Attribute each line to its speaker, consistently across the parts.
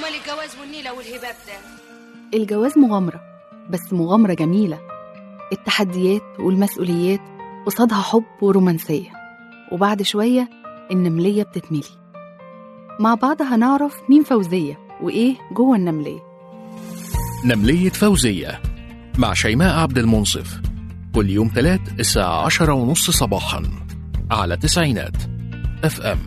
Speaker 1: مال الجواز والنيلة والهباب ده
Speaker 2: الجواز مغامرة بس مغامرة جميلة التحديات والمسؤوليات قصادها حب ورومانسية وبعد شوية النملية بتتملي مع بعض هنعرف مين فوزية وإيه جوه النملية
Speaker 3: نملية فوزية مع شيماء عبد المنصف كل يوم تلات الساعة عشرة ونص صباحا على تسعينات اف ام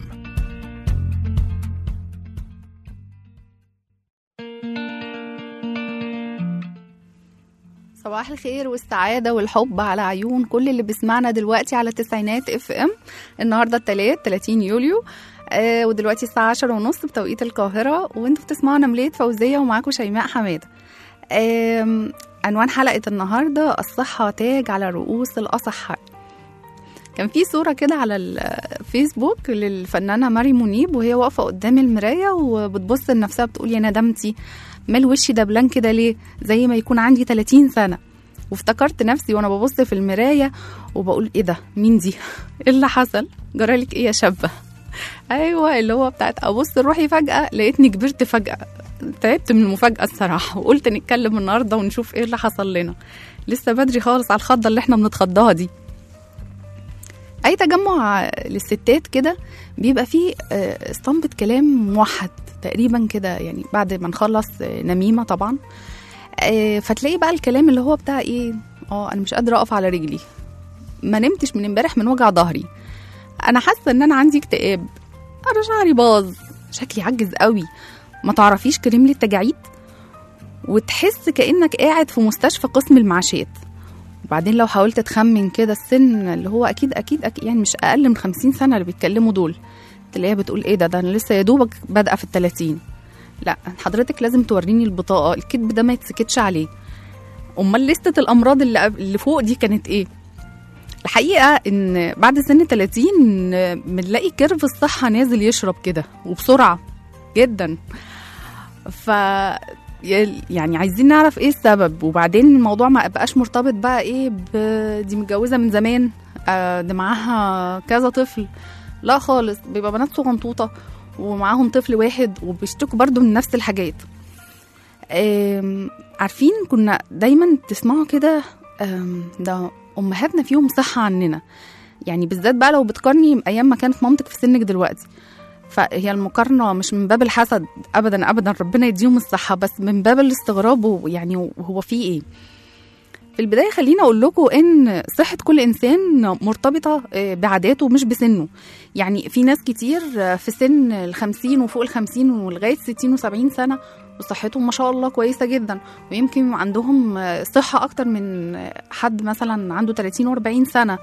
Speaker 2: صباح الخير والسعادة والحب على عيون كل اللي بيسمعنا دلوقتي على تسعينات اف ام النهاردة التلات 30 يوليو آه ودلوقتي الساعة عشرة ونص بتوقيت القاهرة وانتوا بتسمعوا نملية فوزية ومعاكم شيماء حمادة آم، عنوان حلقة النهاردة الصحة تاج على رؤوس الأصحاء كان في صورة كده على الفيسبوك للفنانة ماري منيب وهي واقفة قدام المراية وبتبص لنفسها بتقول يا ندمتي مال وشي دبلان كده ليه زي ما يكون عندي 30 سنة وافتكرت نفسي وانا ببص في المراية وبقول ايه ده مين دي ايه اللي حصل جرالك ايه يا شابة ايوه اللي هو بتاعت ابص روحي فجأة لقيتني كبرت فجأة تعبت من المفاجأة الصراحة وقلت نتكلم النهاردة ونشوف ايه اللي حصل لنا لسه بدري خالص على الخضة اللي احنا بنتخضاها دي اي تجمع للستات كده بيبقى فيه آه، اسطمبة كلام موحد تقريبا كده يعني بعد ما نخلص آه، نميمة طبعا آه، فتلاقي بقى الكلام اللي هو بتاع ايه اه انا مش قادرة اقف على رجلي ما نمتش من امبارح من وجع ظهري انا حاسة ان انا عندي اكتئاب انا شعري باظ شكلي عجز قوي ما تعرفيش كريم للتجاعيد وتحس كأنك قاعد في مستشفى قسم المعاشات وبعدين لو حاولت تخمن كده السن اللي هو اكيد اكيد, أكيد يعني مش اقل من خمسين سنه اللي بيتكلموا دول تلاقيها بتقول ايه ده ده انا لسه يا دوبك بادئه في التلاتين لا حضرتك لازم توريني البطاقه الكذب ده ما يتسكتش عليه امال لستة الامراض اللي, قبل- اللي فوق دي كانت ايه الحقيقه ان بعد سن 30 بنلاقي كيرف الصحه نازل يشرب كده وبسرعه جدا ف يل- يعني عايزين نعرف ايه السبب وبعدين الموضوع ما بقاش مرتبط بقى ايه ب- دي متجوزه من زمان آه، دي معاها كذا طفل لا خالص بيبقى بنات صغنطوطه ومعاهم طفل واحد وبيشتكوا برضو من نفس الحاجات آم، عارفين كنا دايما تسمعوا كده آم، ده امهاتنا فيهم صحه عننا يعني بالذات بقى لو بتقارني ايام ما كانت مامتك في سنك دلوقتي فهي المقارنه مش من باب الحسد ابدا ابدا ربنا يديهم الصحه بس من باب الاستغراب ويعني هو في ايه في البدايه خليني اقول لكم ان صحه كل انسان مرتبطه آه، بعاداته مش بسنه يعني في ناس كتير آه، في سن الخمسين وفوق الخمسين ولغايه ستين وسبعين سنه وصحتهم ما شاء الله كويسه جدا ويمكن عندهم آه، صحه اكتر من آه، حد مثلا عنده 30 و40 سنه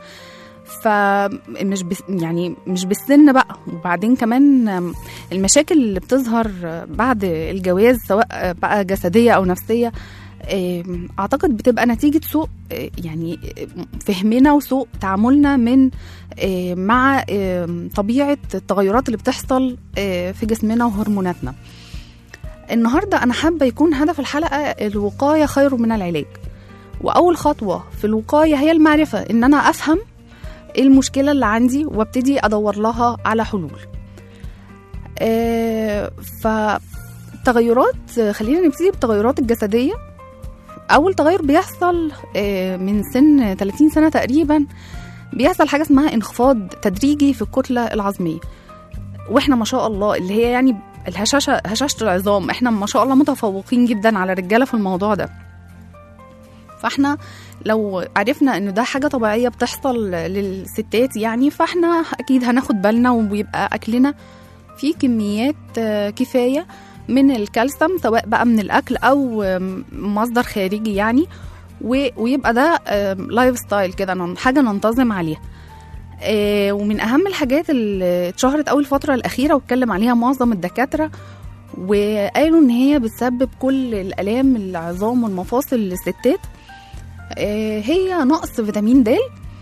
Speaker 2: فمش بس يعني مش بالسن بقى وبعدين كمان آم، المشاكل اللي بتظهر آه، بعد الجواز سواء آه، بقى جسديه او نفسيه آم، اعتقد بتبقى نتيجه سوء آه، يعني آه، فهمنا وسوء تعاملنا من آه، مع آم، طبيعه التغيرات اللي بتحصل آه، في جسمنا وهرموناتنا النهارده انا حابه يكون هدف الحلقه الوقايه خير من العلاج واول خطوه في الوقايه هي المعرفه ان انا افهم ايه المشكله اللي عندي وابتدي ادور لها على حلول آه، فتغيرات خلينا نبتدي بالتغيرات الجسديه اول تغير بيحصل آه، من سن 30 سنه تقريبا بيحصل حاجه اسمها انخفاض تدريجي في الكتله العظميه واحنا ما شاء الله اللي هي يعني الهشاشه هشاشه العظام احنا ما شاء الله متفوقين جدا على الرجاله في الموضوع ده فاحنا لو عرفنا انه ده حاجه طبيعيه بتحصل للستات يعني فاحنا اكيد هناخد بالنا ويبقى اكلنا فيه كميات آه، كفايه من الكالسيوم سواء بقى من الاكل او آم، مصدر خارجي يعني و- ويبقى ده آم، لايف ستايل كده نن- حاجه ننتظم عليها آه، ومن اهم الحاجات اللي اتشهرت اول الفتره الاخيره واتكلم عليها معظم الدكاتره وقالوا ان هي بتسبب كل الالام العظام والمفاصل للستات آه، هي نقص فيتامين د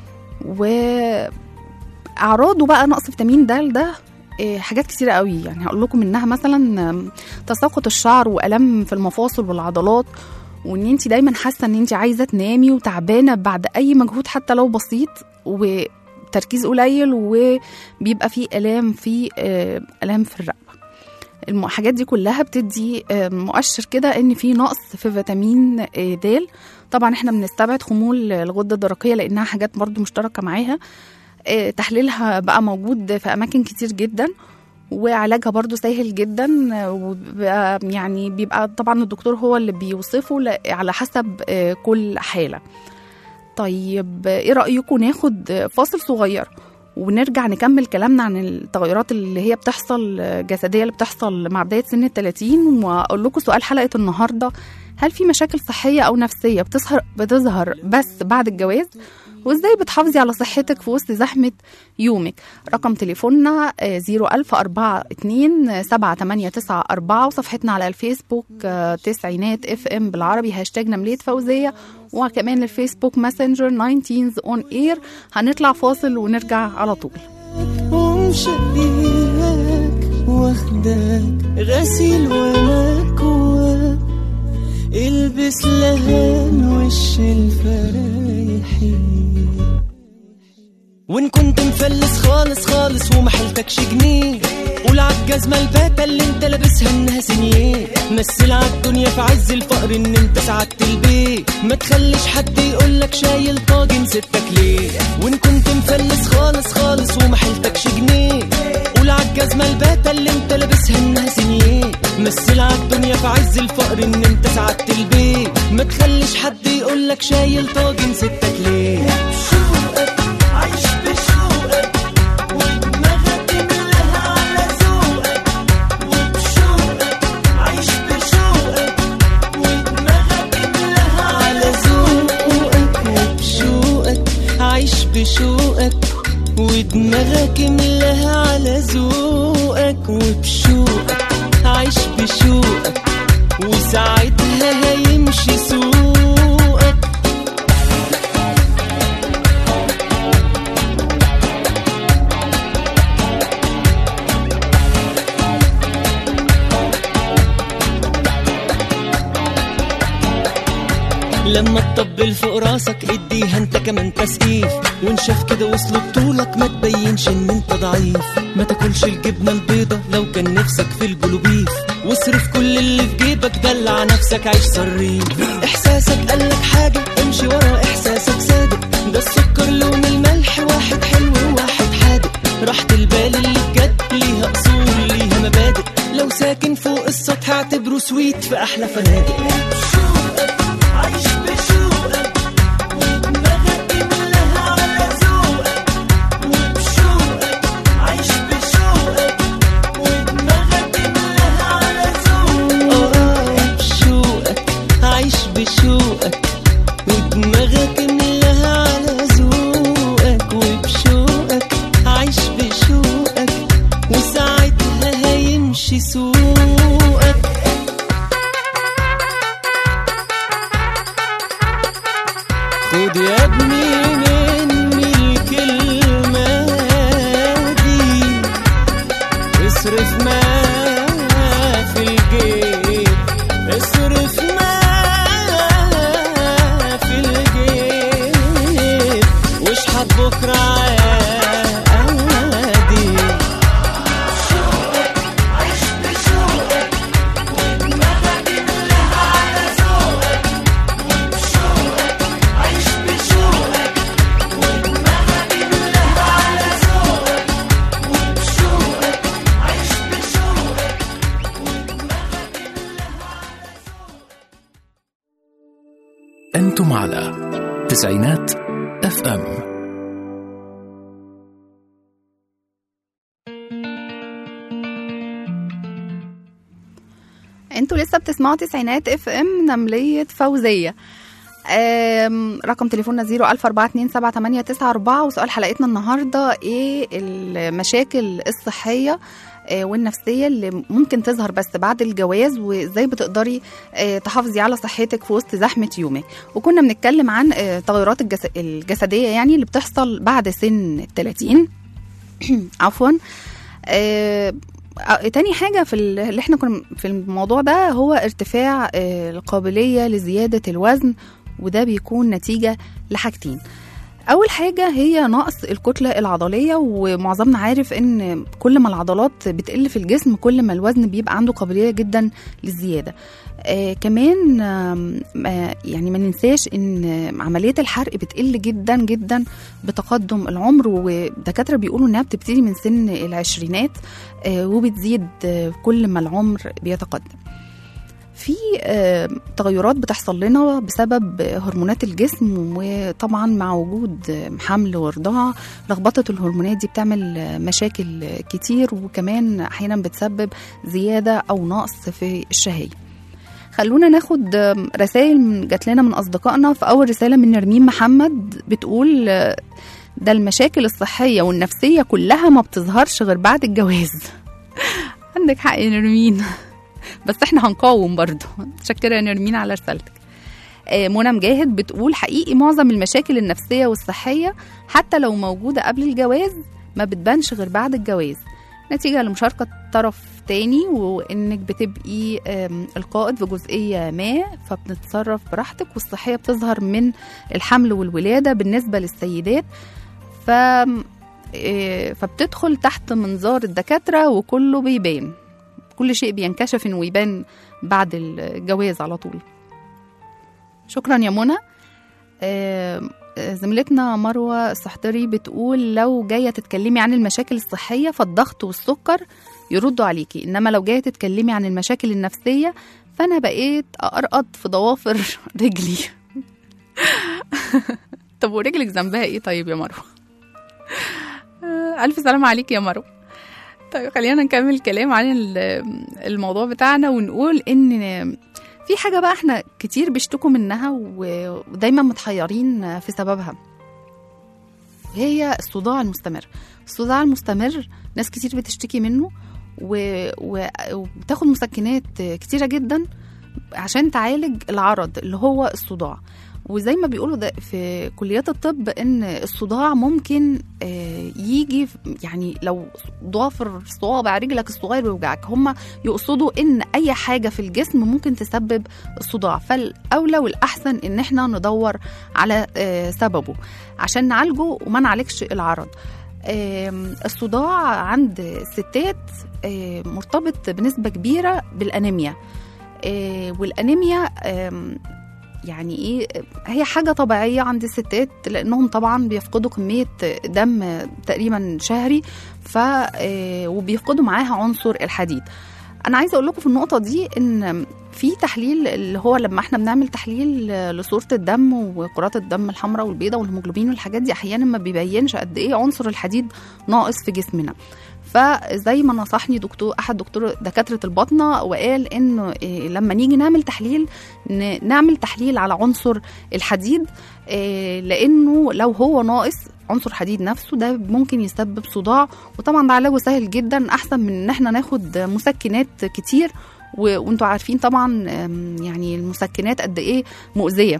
Speaker 2: واعراضه بقى نقص فيتامين د ده آه، حاجات كتيرة قوي يعني هقول لكم منها مثلا آم، تساقط الشعر والم في المفاصل والعضلات وان انت دايما حاسه ان انت عايزه تنامي وتعبانه بعد اي مجهود حتى لو بسيط وتركيز قليل وبيبقى فيه الام في آه، الام في الرقبه الحاجات دي كلها بتدي آه، مؤشر كده ان في نقص في فيتامين آه، د طبعا احنا بنستبعد خمول الغده الدرقيه لانها حاجات برضو مشتركه معاها آه، تحليلها بقى موجود في اماكن كتير جدا وعلاجها برضو سهل جدا آه، وبيبقى يعني بيبقى طبعا الدكتور هو اللي بيوصفه ل- على حسب آه، كل حالة طيب آه، ايه رأيكم ناخد فاصل صغير ونرجع نكمل كلامنا عن التغيرات اللي هي بتحصل آه، جسدية اللي بتحصل مع بداية سن التلاتين وأقول لكم سؤال حلقة النهاردة هل في مشاكل صحية أو نفسية بتظهر بتظهر بس بعد الجواز وازاي بتحافظي على صحتك في وسط زحمة يومك رقم تليفوننا زيرو ألف أربعة اتنين سبعة تمانية تسعة أربعة وصفحتنا على الفيسبوك آه، تسعينات اف ام بالعربي هاشتاج نملية فوزية وكمان الفيسبوك ماسنجر 19 اون اير هنطلع فاصل ونرجع على طول
Speaker 4: ومشقياك واخداك غسيل ومكواك البس لهان وش الفرايحين وان كنت مفلس خالص خالص وما حيلتكش جنيه قول عالجزمة الباتة اللي انت لابسها انها سنيه مثل عالدنيا في عز الفقر ان انت سعدت البيت ما تخليش حد يقولك شايل طاجن ستك ليه وان كنت مفلس خالص خالص وما حيلتكش جنيه قول عالجزمة الباتة اللي انت لابسها انها سنيه مثل عالدنيا في عز الفقر ان انت سعدت البيت ما تخليش حد يقولك شايل طاجن ستك ليه شوقك عايش بشوقك ودماغك ملها على ذوقك وبشوقك عايش بشوقك ودماغك ملها على ذوقك وبشوقك عايش بشوقك ودماغك ملها على ذوقك وبشوقك عايش بشوقك وساعتها هيمشي سوقك لما تطبل فوق راسك اديها انت كمان تسقيف وان شاف كده وصل بطولك ما تبينش ان انت ضعيف ما تاكلش الجبنه البيضه لو كان نفسك في الجلوبيف واصرف كل اللي في جيبك دلع نفسك عيش صريف احساسك قالك حاجه امشي ورا احساسك صادق ده السكر لون الملح واحد حلو وواحد حادق راحة البال اللي بجد ليها اصول ليها مبادئ لو ساكن فوق السطح اعتبره سويت في احلى فنادق عايش بشوقك ودماغك ملها على ذوقك وبشوقك عايش بشوقك ودماغك ملها على ذوقك اه بشوقك عايش بشوقك ودماغك ملها على ذوقك وبشوقك عايش بشوقك وساعتها هيمشي سوقك خد يا ابني مني الكلمة دي اصرف ما في الجيب اصرف ما في الجيب واشحت بكرة عادي
Speaker 3: أنتم على تسعينات اف ام
Speaker 2: انتوا لسه بتسمعوا تسعينات اف ام نملية فوزية آم، رقم تليفوننا 004278994 وسؤال حلقتنا النهارده ايه المشاكل الصحيه آه، والنفسيه اللي ممكن تظهر بس بعد الجواز وازاي بتقدري آه، تحافظي على صحتك في وسط زحمه يومك وكنا بنتكلم عن آه، التغيرات الجس- الجسديه يعني اللي بتحصل بعد سن ال 30 عفوا آه، آه، تاني حاجة في ال- اللي احنا كنا في الموضوع ده هو ارتفاع آه، القابلية لزيادة الوزن وده بيكون نتيجة لحاجتين اول حاجه هي نقص الكتله العضليه ومعظمنا عارف ان كل ما العضلات بتقل في الجسم كل ما الوزن بيبقى عنده قابليه جدا للزياده آه كمان آم، آه يعني ما ننساش ان عمليه الحرق بتقل جدا جدا بتقدم العمر ودكاتره بيقولوا انها بتبتدي من سن العشرينات آه وبتزيد آه كل ما العمر بيتقدم في آه، تغيرات بتحصل لنا بسبب هرمونات الجسم وطبعا مع وجود آه، حمل ورضاعة لخبطة الهرمونات دي بتعمل آه، مشاكل آه، كتير وكمان أحيانا بتسبب زيادة أو نقص في الشهية خلونا ناخد آم، رسائل من- جات لنا من أصدقائنا في أول رسالة من نرمين محمد بتقول آه، ده المشاكل الصحية والنفسية كلها ما بتظهرش غير بعد الجواز عندك حق يا نرمين بس احنا هنقاوم برضو متشكرة يا نرمين على رسالتك آه، منى مجاهد بتقول حقيقي معظم المشاكل النفسية والصحية حتى لو موجودة قبل الجواز ما بتبانش غير بعد الجواز نتيجة لمشاركة طرف تاني وإنك بتبقي آم، القائد في جزئية ما فبتتصرف براحتك والصحية بتظهر من الحمل والولادة بالنسبة للسيدات ف آه، فبتدخل تحت منظار الدكاترة وكله بيبان كل شيء بينكشف انه يبان بعد الجواز على طول شكرا يا منى آه، آه، زميلتنا مروة السحتري بتقول لو جاية تتكلمي عن المشاكل الصحية فالضغط والسكر يردوا عليكي إنما لو جاية تتكلمي عن المشاكل النفسية فأنا بقيت أقرقط في ضوافر رجلي طب ورجلك ذنبها إيه طيب يا مروة آه، ألف سلامة عليك يا مروة طيب خلينا نكمل الكلام عن ال- الموضوع بتاعنا ونقول ان في حاجة بقى احنا كتير بيشتكوا منها و- ودايما متحيرين في سببها هي الصداع المستمر الصداع المستمر ناس كتير بتشتكي منه و... و... وبتاخد مسكنات كتيرة جدا عشان تعالج العرض اللي هو الصداع وزي ما بيقولوا ده في كليات الطب ان الصداع ممكن آه، يجي في- يعني لو ضوافر صوابع رجلك الصغير بيوجعك هم يقصدوا ان اي حاجه في الجسم ممكن تسبب الصداع فالاولى والاحسن ان احنا ندور على آه، سببه عشان نعالجه وما نعالجش العرض آم، الصداع عند الستات آه، مرتبط بنسبه كبيره بالانيميا آه، والانيميا آم، يعني ايه هي حاجه طبيعيه عند الستات لانهم طبعا بيفقدوا كميه دم تقريبا شهري ف آه، وبيفقدوا معاها عنصر الحديد انا عايزه اقول لكم في النقطه دي ان في تحليل اللي هو لما احنا بنعمل تحليل لصوره الدم وكرات الدم الحمراء والبيضاء والهيموجلوبين والحاجات دي احيانا ما بيبينش قد ايه عنصر الحديد ناقص في جسمنا فزي ما نصحني دكتور احد دكتور دكاتره الباطنه وقال انه إيه، لما نيجي نعمل تحليل ن- نعمل تحليل على عنصر الحديد إيه، لانه لو هو ناقص عنصر حديد نفسه ده ممكن يسبب صداع وطبعا ده علاجه سهل جدا احسن من ان احنا ناخد مسكنات كتير و- وانتوا عارفين طبعا أم، يعني المسكنات قد ايه مؤذيه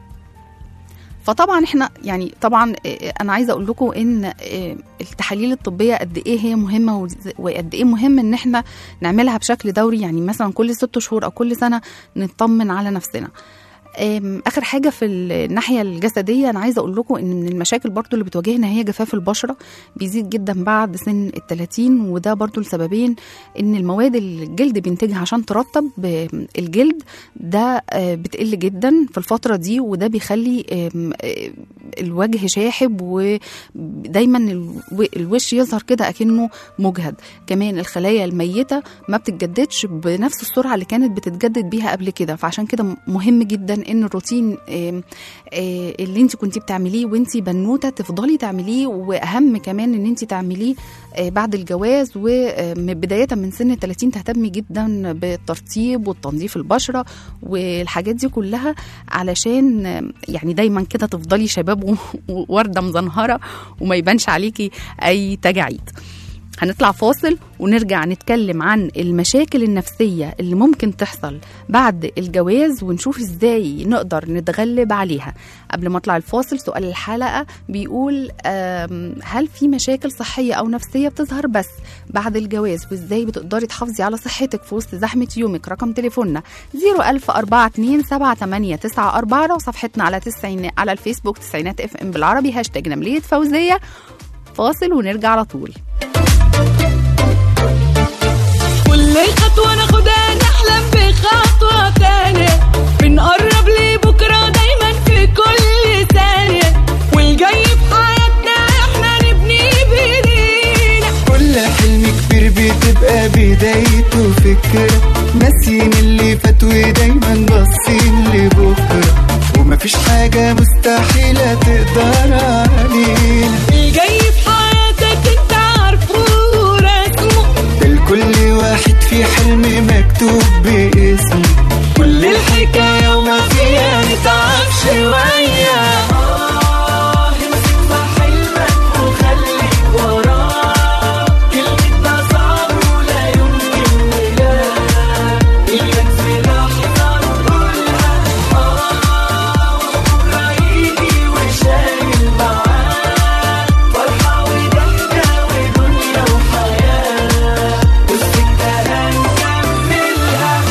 Speaker 2: فطبعا احنا يعني طبعا آه، انا عايزه اقول لكم ان آه، التحاليل الطبيه قد ايه هي مهمه وز- وقد ايه مهم ان احنا نعملها بشكل دوري يعني مثلا كل ست شهور او كل سنه نطمن على نفسنا آم، اخر حاجه في الناحيه الجسديه انا عايزه اقول لكم ان من المشاكل برضو اللي بتواجهنا هي جفاف البشره بيزيد جدا بعد سن ال 30 وده برضو لسببين ان المواد اللي الجلد بينتجها عشان ترطب آه، الجلد ده آه، بتقل جدا في الفتره دي وده بيخلي آم، آه، الوجه شاحب ودايما الو- الوش يظهر كده اكنه مجهد كمان الخلايا الميته ما بتتجددش بنفس السرعه اللي كانت بتتجدد بيها قبل كده فعشان كده مهم جدا ان الروتين آم، آه، اللي انت كنتي بتعمليه وانت بنوته تفضلي تعمليه واهم كمان ان انت تعمليه آه، بعد الجواز وبدايه من سن 30 تهتمي جدا بالترطيب والتنظيف البشره والحاجات دي كلها علشان آه، يعني دايما كده تفضلي شباب و- وورده مزنهره وما يبانش عليكي اي تجاعيد هنطلع فاصل ونرجع نتكلم عن المشاكل النفسية اللي ممكن تحصل بعد الجواز ونشوف ازاي نقدر نتغلب عليها قبل ما اطلع الفاصل سؤال الحلقة بيقول آم، هل في مشاكل صحية أو نفسية بتظهر بس بعد الجواز وازاي بتقدري تحافظي على صحتك في وسط زحمة يومك رقم تليفوننا 010427894 لو صفحتنا على تسعين على الفيسبوك تسعينات اف ام بالعربي هاشتاج نملية فوزية فاصل ونرجع على طول
Speaker 5: كل خطوة ناخدها نحلم بخطوة تانية بنقرب لبكرة دايما في كل ثانية والجاي في حياتنا احنا نبني بايدينا
Speaker 6: كل حلم كبير بتبقى بدايته فكرة ناسيين اللي فات ودايما باصين لبكرة ومفيش حاجة مستحيلة تقدر علينا
Speaker 5: الجاي في حياتك انت عارفه ورسمه
Speaker 6: ده لكل واحد في حلم مكتوب باسمه كل الحكاية وما فيها نتعب شوية آه، امسك في حلمك وخليك وراه كلمة ده صعب ولا يمكن ولا إياك في لحظة نقولها آه وبكرة يجي وشايل معاه فرحة وضحكة ودنيا وحياة والسكة هنكملها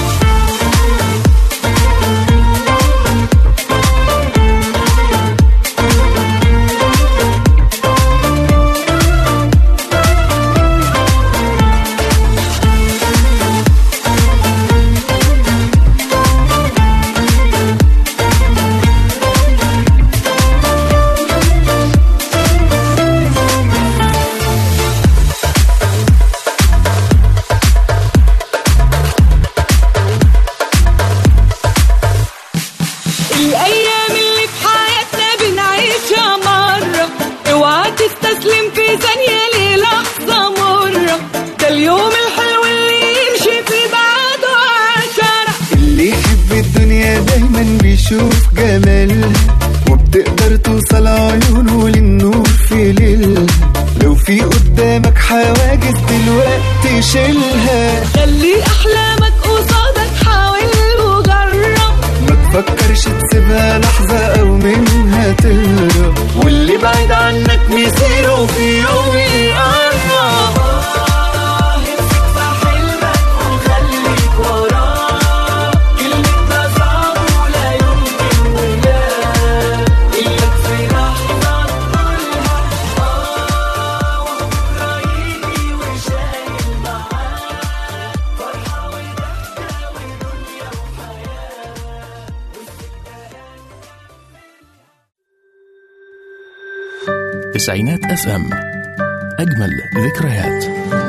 Speaker 5: الأيام اللي في حياتنا بنعيشها مرة اوعى تستسلم في ثانية للحظة مرة ده اليوم الحلو اللي يمشي في بعده عشرة
Speaker 6: اللي يحب الدنيا دايما بيشوف جمالها وبتقدر توصل عيونه للنور في ليلها لو في قدامك حواجز دلوقتي شيلها
Speaker 5: خلي أحلامك قصادك حاول وجرب
Speaker 6: ما تفكرش تسيبها لحظة أو منها تهرب واللي بعيد عنك مصيره في يوم يقرب آه، امسك في حلمك وخليك وراه كلمة ده صعب ولا يمكن ولا إياك في لحظة نقولها آه وبكرة يجي وشايل معاه فرحة وضحكة ودنيا وحياة
Speaker 3: تسعينات اف ام اجمل ذكريات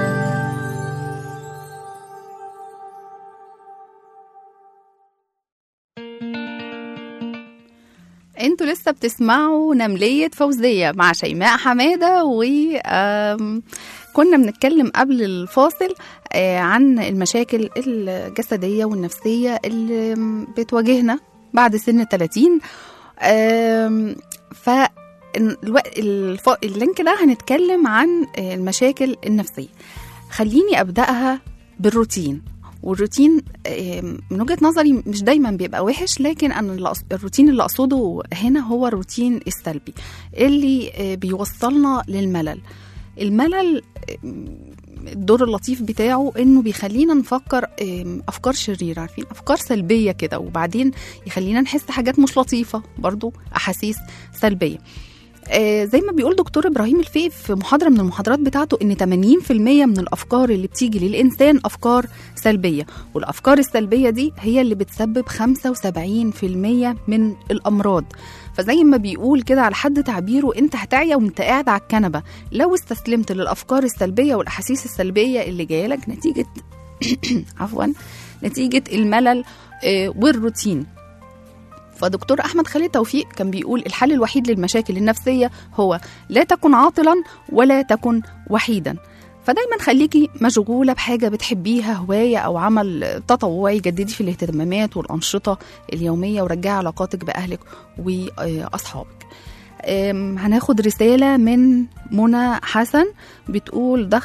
Speaker 2: انتوا لسه بتسمعوا نملية فوزية مع شيماء حمادة و آم، كنا بنتكلم قبل الفاصل آه، عن المشاكل الجسدية والنفسية اللي بتواجهنا بعد سن 30 آم، ف الوق- الف- اللينك ده هنتكلم عن آه، المشاكل النفسية خليني أبدأها بالروتين والروتين آم، من وجهة نظري مش دايما بيبقى وحش لكن أنا اللي أقص- الروتين اللي أقصده هنا هو الروتين السلبي اللي آه، بيوصلنا للملل الملل آم، الدور اللطيف بتاعه انه بيخلينا نفكر آم، افكار شريره عارفين افكار سلبيه كده وبعدين يخلينا نحس حاجات مش لطيفه برضو احاسيس سلبيه آه، زي ما بيقول دكتور ابراهيم الفقي في محاضره من المحاضرات بتاعته ان 80% من الافكار اللي بتيجي للانسان افكار سلبيه والافكار السلبيه دي هي اللي بتسبب 75% من الامراض فزي ما بيقول كده على حد تعبيره انت هتعيا وانت قاعد على الكنبه لو استسلمت للافكار السلبيه والاحاسيس السلبيه اللي جايه لك نتيجه عفوا نتيجه الملل آه، والروتين فدكتور احمد خالد توفيق كان بيقول الحل الوحيد للمشاكل النفسيه هو لا تكن عاطلا ولا تكن وحيدا فدايما خليكي مشغولة بحاجة بتحبيها هواية أو عمل تطوعي جددي في الاهتمامات والأنشطة اليومية ورجعي علاقاتك بأهلك وأصحابك أم، هناخد رسالة من منى حسن بتقول ضغط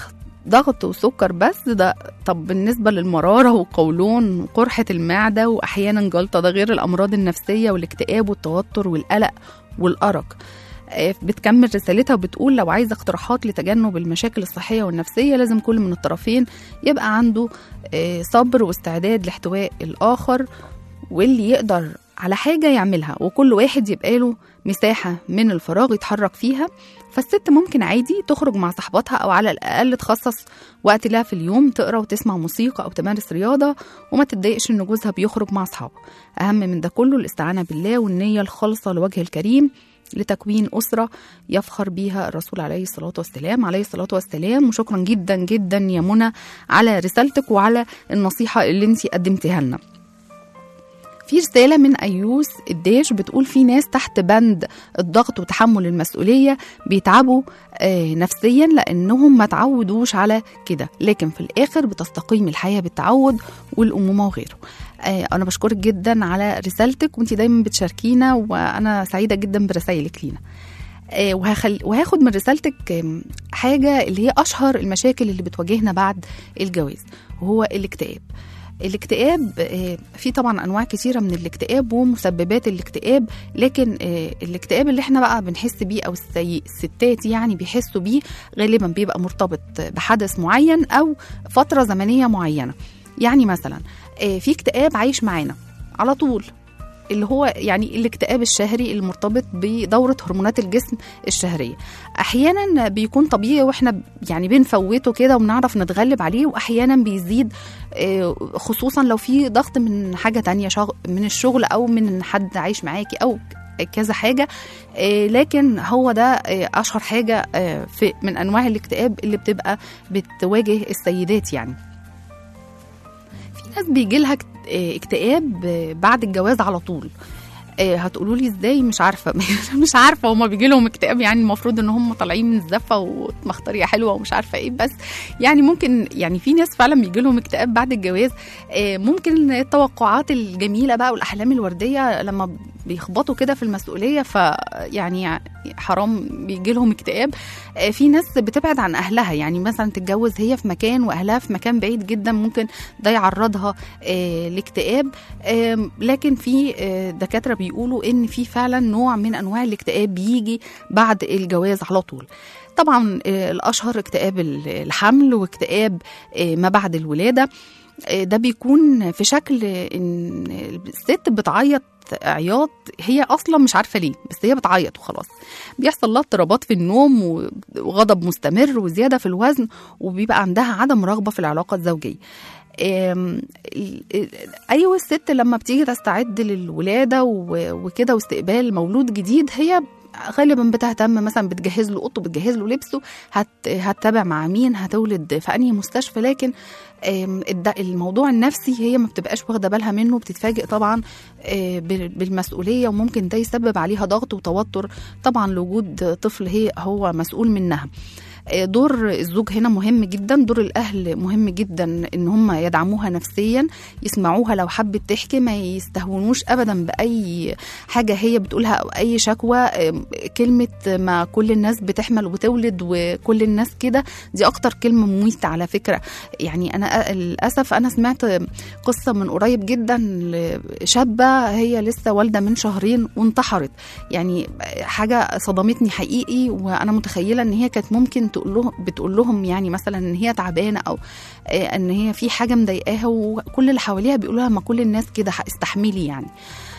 Speaker 2: ضغط وسكر بس ده طب بالنسبة للمرارة والقولون وقرحة المعدة وأحيانا جلطة ده غير الأمراض النفسية والاكتئاب والتوتر والقلق والأرق آه، بتكمل رسالتها وبتقول لو عايزة اقتراحات لتجنب المشاكل الصحية والنفسية لازم كل من الطرفين يبقى عنده آه، صبر واستعداد لاحتواء الآخر واللي يقدر على حاجة يعملها وكل واحد يبقى له مساحة من الفراغ يتحرك فيها فالست ممكن عادي تخرج مع صاحباتها أو على الأقل تخصص وقت لها في اليوم تقرأ وتسمع موسيقى أو تمارس رياضة وما تتضايقش إن جوزها بيخرج مع أصحابه أهم من ده كله الاستعانة بالله والنية الخالصة لوجه الكريم لتكوين أسرة يفخر بيها الرسول عليه الصلاة والسلام عليه الصلاة والسلام وشكرا جدا جدا يا منى على رسالتك وعلى النصيحة اللي انت قدمتها لنا في رسالة من أيوس الداش بتقول في ناس تحت بند الضغط وتحمل المسؤولية بيتعبوا آه، نفسيا لأنهم ما تعودوش على كده لكن في الآخر بتستقيم الحياة بالتعود والأمومة وغيره آه، أنا بشكرك جدا على رسالتك وانت دايما بتشاركينا وأنا سعيدة جدا برسائلك لينا آه، وهخل... وهاخد من رسالتك آم، حاجة اللي هي أشهر المشاكل اللي بتواجهنا بعد الجواز وهو الاكتئاب الاكتئاب آه، في طبعا انواع كتيره من الاكتئاب ومسببات الاكتئاب لكن آه، الاكتئاب اللي احنا بقى بنحس بيه او السي- الستات يعني بيحسوا بيه غالبا بيبقى مرتبط بحدث معين او فتره زمنيه معينه يعني مثلا آه، في اكتئاب عايش معانا على طول اللي هو يعني الاكتئاب الشهري المرتبط بدورة هرمونات الجسم الشهرية أحيانا بيكون طبيعي وإحنا يعني بنفوته كده وبنعرف نتغلب عليه وأحيانا بيزيد آه، خصوصا لو في ضغط من حاجة تانية شغ... من الشغل أو من حد عايش معاكي أو كذا حاجة آه، لكن هو ده آه، أشهر حاجة آه، في من أنواع الاكتئاب اللي بتبقى بتواجه السيدات يعني في ناس بيجي لها اكتئاب آه، بعد الجواز على طول آه، هتقولوا لي ازاي مش عارفه مش عارفه هما بيجي لهم اكتئاب يعني المفروض ان هم طالعين من الزفه ومختاريه حلوه ومش عارفه ايه بس يعني ممكن يعني في ناس فعلا بيجي لهم اكتئاب بعد الجواز آه، ممكن التوقعات الجميله بقى والاحلام الورديه لما بيخبطوا كده في المسؤوليه فيعني حرام بيجي لهم اكتئاب آه، في ناس بتبعد عن اهلها يعني مثلا تتجوز هي في مكان واهلها في مكان بعيد جدا ممكن ده يعرضها آه، لاكتئاب آم، لكن في آه، دكاتره بيقولوا ان في فعلا نوع من انواع الاكتئاب بيجي بعد الجواز على طول طبعا آه، الاشهر اكتئاب ال- الحمل واكتئاب آه، ما بعد الولاده آه، ده بيكون في شكل ان الست بتعيط عياط هي اصلا مش عارفه ليه بس هي بتعيط وخلاص بيحصل لها اضطرابات في النوم و- وغضب مستمر وزياده في الوزن وبيبقى عندها عدم رغبه في العلاقه الزوجيه آم، ال- ال- ايوه الست لما بتيجي تستعد للولاده و- وكده واستقبال مولود جديد هي غالبا بتهتم مثلا بتجهز له اوضته بتجهز له لبسه هت هتتابع مع مين هتولد في انهي مستشفى لكن آم، الد- الموضوع النفسي هي ما بتبقاش واخده بالها منه بتتفاجئ طبعا آه، بال- بالمسؤوليه وممكن ده يسبب عليها ضغط وتوتر طبعا لوجود طفل هي هو مسؤول منها آه، دور الزوج هنا مهم جدا دور الاهل مهم جدا ان هم يدعموها نفسيا يسمعوها لو حبت تحكي ما يستهونوش ابدا باي حاجه هي بتقولها او اي شكوى آه، كلمه ما كل الناس بتحمل وبتولد وكل الناس كده دي اكتر كلمه مميته على فكره يعني انا للاسف انا سمعت قصه من قريب جدا لشابه هي لسه والده من شهرين وانتحرت يعني حاجه صدمتني حقيقي وانا متخيله ان هي كانت ممكن تقول لهم بتقول لهم يعني مثلا ان هي تعبانه او آه، ان هي في حاجه مضايقاها وكل اللي حواليها بيقولوا لها ما كل الناس كده استحملي يعني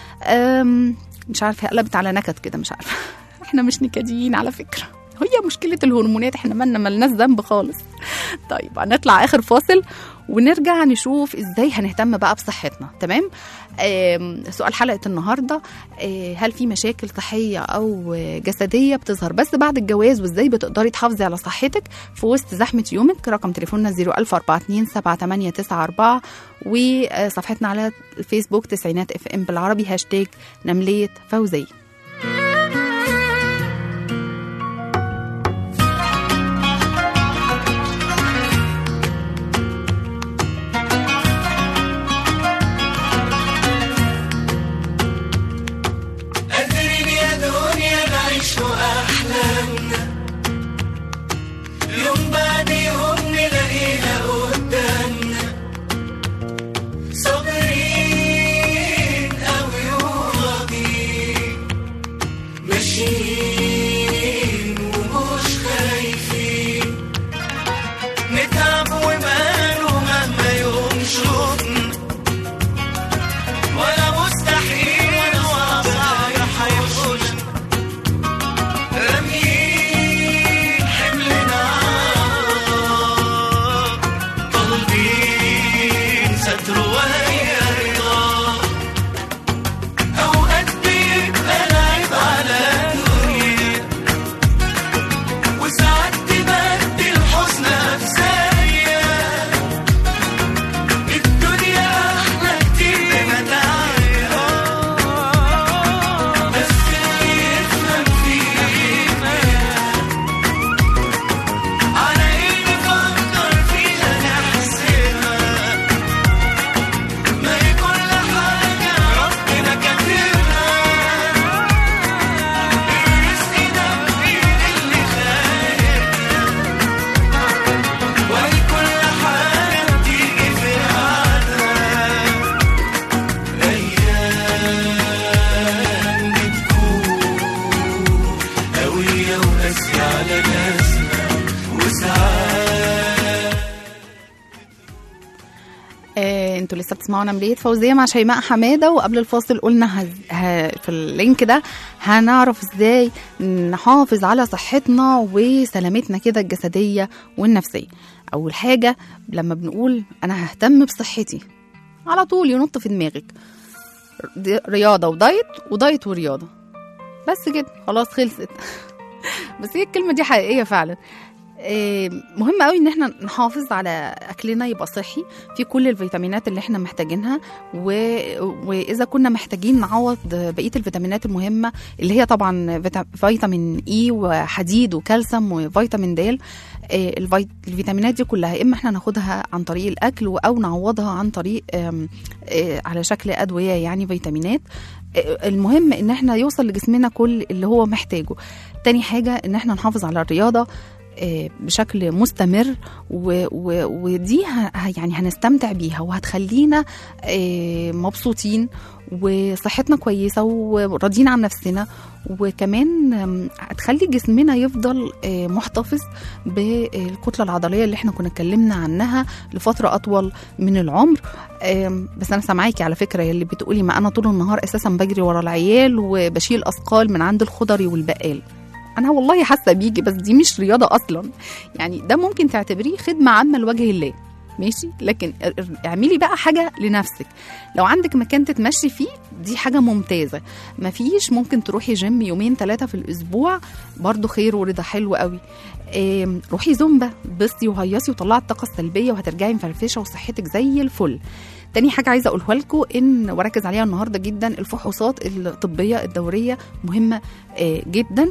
Speaker 2: أم، مش عارفه هي قلبت على نكد كده مش عارفه احنا مش نكديين على فكره هي مشكلة الهرمونات احنا مالنا ملناش ذنب خالص طيب هنطلع اخر فاصل ونرجع نشوف ازاي هنهتم بقى بصحتنا تمام آم، سؤال حلقة النهاردة آه، هل في مشاكل صحية أو آه، جسدية بتظهر بس بعد الجواز وإزاي بتقدري تحافظي على صحتك في وسط زحمة يومك رقم تليفوننا 01427 وصفحتنا على الفيسبوك تسعينات اف ام بالعربي هاشتاج نملية فوزية
Speaker 6: قادرين يا دنيا نعيش أحلامنا يوم بعد يوم نلاقي
Speaker 2: انتوا لسه بتسمعوا نملية فوزية مع شيماء حمادة وقبل الفاصل قلنا هز... ه... في اللينك ده هنعرف ازاي نحافظ على صحتنا وسلامتنا كده الجسدية والنفسية أول حاجة لما بنقول أنا ههتم بصحتي على طول ينط في دماغك دي- رياضة ودايت ودايت ورياضة بس كده خلاص خلصت بس هي الكلمة دي حقيقية فعلا آه، مهم قوي ان احنا نحافظ على اكلنا يبقى صحي في كل الفيتامينات اللي احنا محتاجينها و... واذا كنا محتاجين نعوض بقيه الفيتامينات المهمه اللي هي طبعا فيتا- فيتامين اي وحديد وكالسيوم وفيتامين د آه، الفيت... الفيتامينات دي كلها اما احنا ناخدها عن طريق الاكل او نعوضها عن طريق آم، آه، على شكل ادويه يعني فيتامينات آه، المهم ان احنا يوصل لجسمنا كل اللي هو محتاجه تاني حاجه ان احنا نحافظ على الرياضه آه، بشكل مستمر و و ودي ه ه- يعني هنستمتع بيها وهتخلينا آه، مبسوطين وصحتنا كويسة وراضيين عن نفسنا وكمان آم، هتخلي جسمنا يفضل آه، محتفظ بالكتلة العضلية اللي احنا كنا اتكلمنا عنها لفترة أطول من العمر آم، بس أنا سامعاكي على فكرة يلي بتقولي ما أنا طول النهار أساسا بجري ورا العيال وبشيل أثقال من عند الخضري والبقال انا والله حاسه بيكي بس دي مش رياضه اصلا يعني ده ممكن تعتبريه خدمه عامه لوجه الله ماشي لكن ار- ار- اعملي بقى حاجه لنفسك لو عندك مكان تتمشي فيه دي حاجه ممتازه مفيش ممكن تروحي جيم يومين ثلاثه في الاسبوع برضو خير ورضا حلو قوي آم، روحي زومبا بصي وهيصي وطلعي الطاقه السلبيه وهترجعي مفرفشه وصحتك زي الفل تاني حاجة عايزة أقولها لكم إن وأركز عليها النهاردة جدا الفحوصات الطبية الدورية مهمة آه، جدا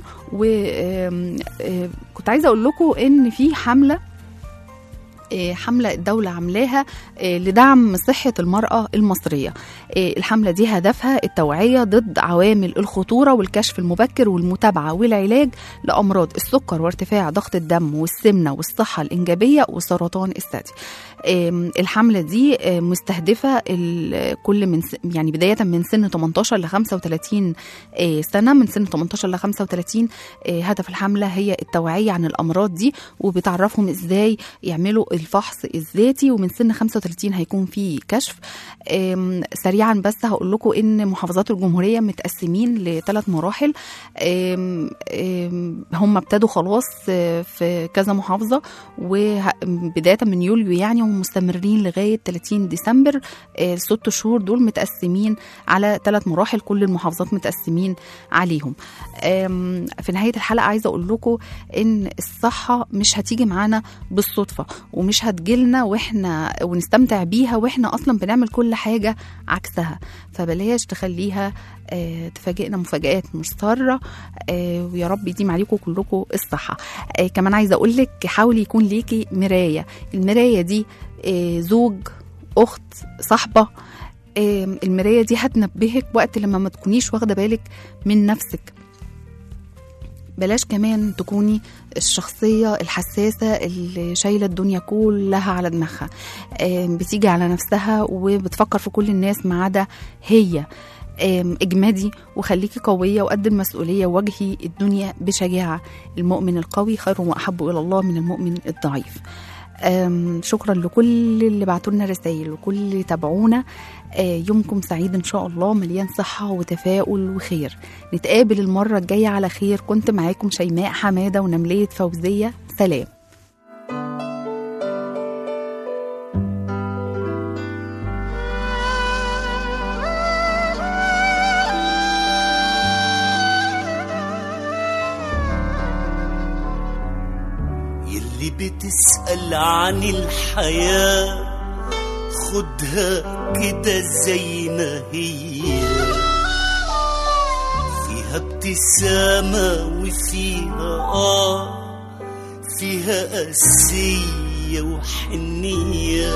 Speaker 2: وكنت عايزة أقول لكم إن في حملة آه، حملة الدولة عاملاها آه، لدعم صحة المرأة المصرية آه، الحملة دي هدفها التوعية ضد عوامل الخطورة والكشف المبكر والمتابعة والعلاج لأمراض السكر وارتفاع ضغط الدم والسمنة والصحة الإنجابية وسرطان الثدي آم، الحملة دي آه، مستهدفة ال- كل من س- يعني بداية من سن 18 ل 35 آه، سنة من سن 18 ل 35 آه، هدف الحملة هي التوعية عن الأمراض دي وبتعرفهم إزاي يعملوا الفحص الذاتي ومن سن 35 هيكون في كشف آم، سريعا بس هقول لكم إن محافظات الجمهورية متقسمين لثلاث مراحل آم، آم، هم ابتدوا خلاص آه، في كذا محافظة وبداية من يوليو يعني ومستمرين لغاية 30 ديسمبر آه، الست شهور دول متقسمين على ثلاث مراحل كل المحافظات متقسمين عليهم آم، في نهاية الحلقة عايزة أقول لكم إن الصحة مش هتيجي معانا بالصدفة ومش هتجيلنا وإحنا ونستمتع بيها وإحنا أصلا بنعمل كل حاجة عكسها فبلاش تخليها آه، تفاجئنا مفاجآت مش سارة آه، ويا رب يديم عليكم كلكم الصحة آه، كمان عايزة أقول لك حاولي يكون ليكي مراية المراية دي آه، زوج أخت صاحبة آه، المراية دي هتنبهك وقت لما ما تكونيش واخدة بالك من نفسك بلاش كمان تكوني الشخصية الحساسة اللي شايلة الدنيا كلها على دماغها آم، بتيجي على نفسها وبتفكر في كل الناس ما عدا هي آم، اجمدي وخليكي قوية وقد المسؤولية وواجهي الدنيا بشجاعة المؤمن القوي خير وأحب إلى الله من المؤمن الضعيف آم، شكرا لكل اللي بعتوا لنا رسائل وكل اللي تابعونا آه، يومكم سعيد ان شاء الله مليان صحه وتفاؤل وخير نتقابل المره الجايه على خير كنت معاكم شيماء حماده ونمليه فوزيه سلام
Speaker 4: يلي بتسأل عن الحياة خدها كده زي ما هي فيها ابتسامة وفيها آه فيها قاسية وحنية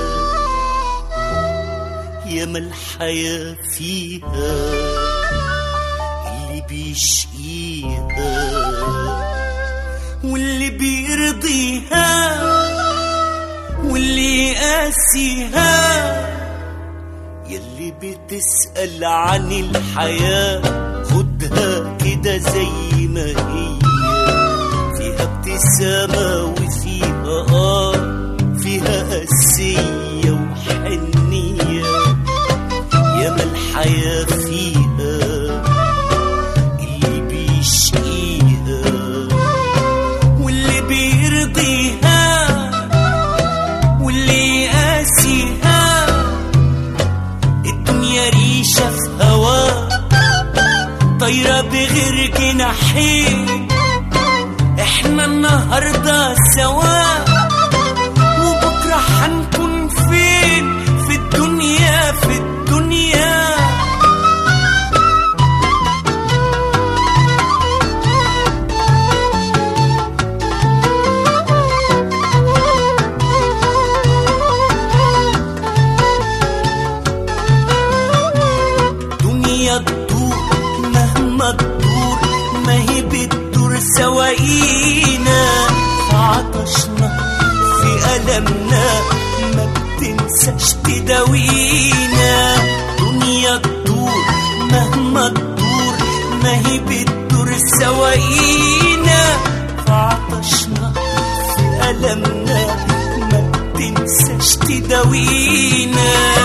Speaker 4: ياما الحياة فيها اللي بيشقيها واللي بيرضيها واللي يقاسيها يلي بتسأل عن الحياة خدها كده زي ما هي فيها ابتسامة وفيها آه فيها قاسية وحنية الحياة فيها اللي بيشقيها واللي بيرضيها واللي يقاسيها الدنيا ريشة في هوا طايرة بغير جناحين احنا النهاردة سوا وبكرة هنكون فين في الدنيا في الدنيا دنيا تدور مهما تدور ما هي بتدور سواقينا في عطشنا في ألمنا ما بتنساش تداوينا دنيا تدور مهما تدور ما هي بتدور سواقينا في عطشنا في ألمنا ما بتنساش تداوينا